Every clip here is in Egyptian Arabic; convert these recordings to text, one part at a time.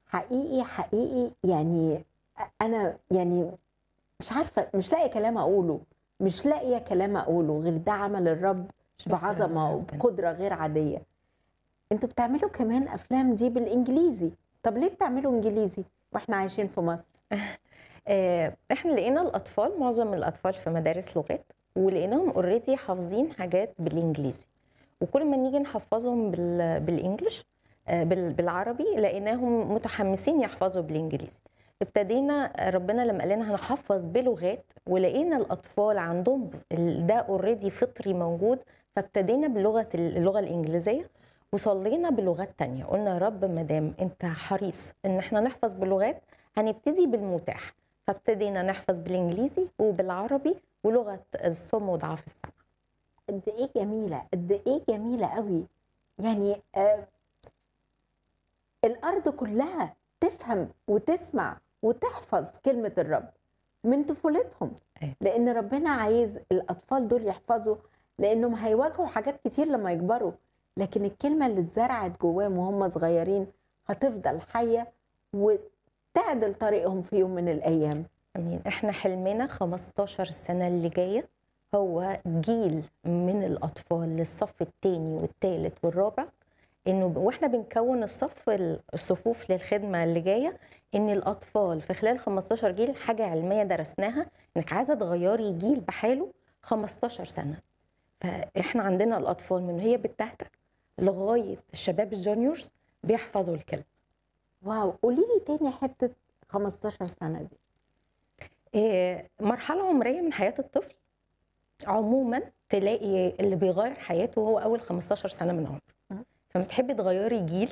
حقيقي حقيقي يعني انا يعني مش عارفه مش لاقيه كلام اقوله مش لاقيه كلام اقوله غير ده عمل الرب شكراً بعظمه ربنا. وبقدره غير عاديه انتوا بتعملوا كمان افلام دي بالانجليزي طب ليه بتعملوا انجليزي واحنا عايشين في مصر آه، احنا لقينا الاطفال معظم الاطفال في مدارس لغات ولقيناهم اوريدي حافظين حاجات بالانجليزي وكل ما نيجي نحفظهم بال... بالانجلش آه، بال... بالعربي لقيناهم متحمسين يحفظوا بالانجليزي ابتدينا ربنا لما قال لنا هنحفظ بلغات ولقينا الاطفال عندهم ال- ده اوريدي فطري موجود فابتدينا بلغه اللغه الانجليزيه وصلينا بلغات تانية قلنا يا رب ما دام انت حريص ان احنا نحفظ بلغات هنبتدي بالمتاح فابتدينا نحفظ بالانجليزي وبالعربي ولغه الصم وضعاف السمع قد ايه جميله قد ايه جميله قوي يعني آه الارض كلها تفهم وتسمع وتحفظ كلمه الرب من طفولتهم أيوة. لان ربنا عايز الاطفال دول يحفظوا لانهم هيواجهوا حاجات كتير لما يكبروا لكن الكلمه اللي اتزرعت جواهم وهم صغيرين هتفضل حيه وتعدل طريقهم في يوم من الايام امين احنا حلمنا 15 سنه اللي جايه هو جيل من الاطفال للصف الثاني والثالث والرابع انه ب- واحنا بنكون الصف ال- الصفوف للخدمه اللي جايه ان الاطفال في خلال 15 جيل حاجه علميه درسناها انك عايزه تغيري جيل بحاله 15 سنه فاحنا عندنا الاطفال من هي بالتهته لغايه الشباب الجونيورز بيحفظوا الكلمه واو قولي لي تاني حته 15 سنه دي إيه، مرحلة عمرية من حياة الطفل عموما تلاقي اللي بيغير حياته هو أول 15 سنة من عمره مم. فما تحبي تغيري جيل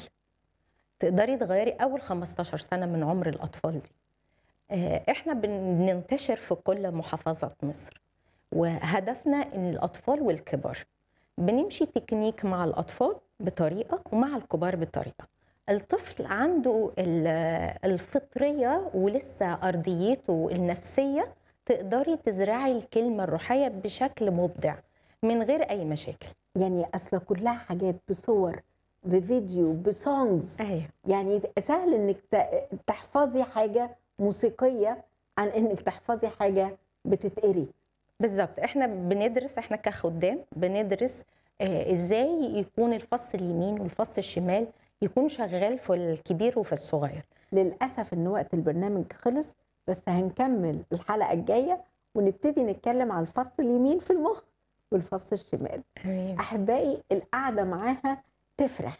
تقدري تغيري أول 15 سنة من عمر الأطفال دي آه، احنا بننتشر في كل محافظات مصر وهدفنا ان الاطفال والكبار بنمشي تكنيك مع الاطفال بطريقه ومع الكبار بطريقه الطفل عنده ال- الفطريه ولسه ارضيته النفسيه تقدري تزرعي الكلمه الروحيه بشكل مبدع من غير اي مشاكل يعني اصل كلها حاجات بصور بفيديو بسونجز ايوه يعني سهل انك ت- تحفظي حاجه موسيقيه عن انك تحفظي حاجه بتتقري بالظبط احنا بندرس احنا كخدام بندرس آه، ازاي يكون الفص اليمين والفص الشمال يكون شغال في الكبير وفي الصغير للاسف ان وقت البرنامج خلص بس هنكمل الحلقه الجايه ونبتدي نتكلم على الفص اليمين في المخ والفص الشمال امين احبائي القعده معاها تفرح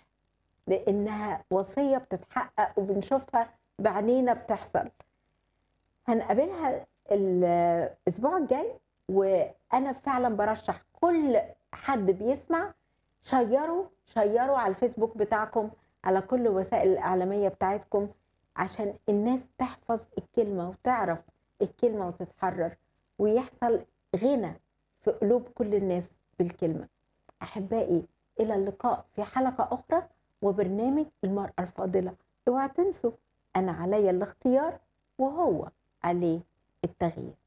لانها وصيه بتتحقق وبنشوفها بعينينا بتحصل هنقابلها الاسبوع الجاي وانا فعلا برشح كل حد بيسمع شيروا شيروا على الفيسبوك بتاعكم على كل وسائل الاعلاميه بتاعتكم عشان الناس تحفظ الكلمه وتعرف الكلمه وتتحرر ويحصل غنى في قلوب كل الناس بالكلمه احبائي الى اللقاء في حلقه اخرى وبرنامج المراه الفاضله اوعى تنسوا انا عليا الاختيار وهو عليه التغيير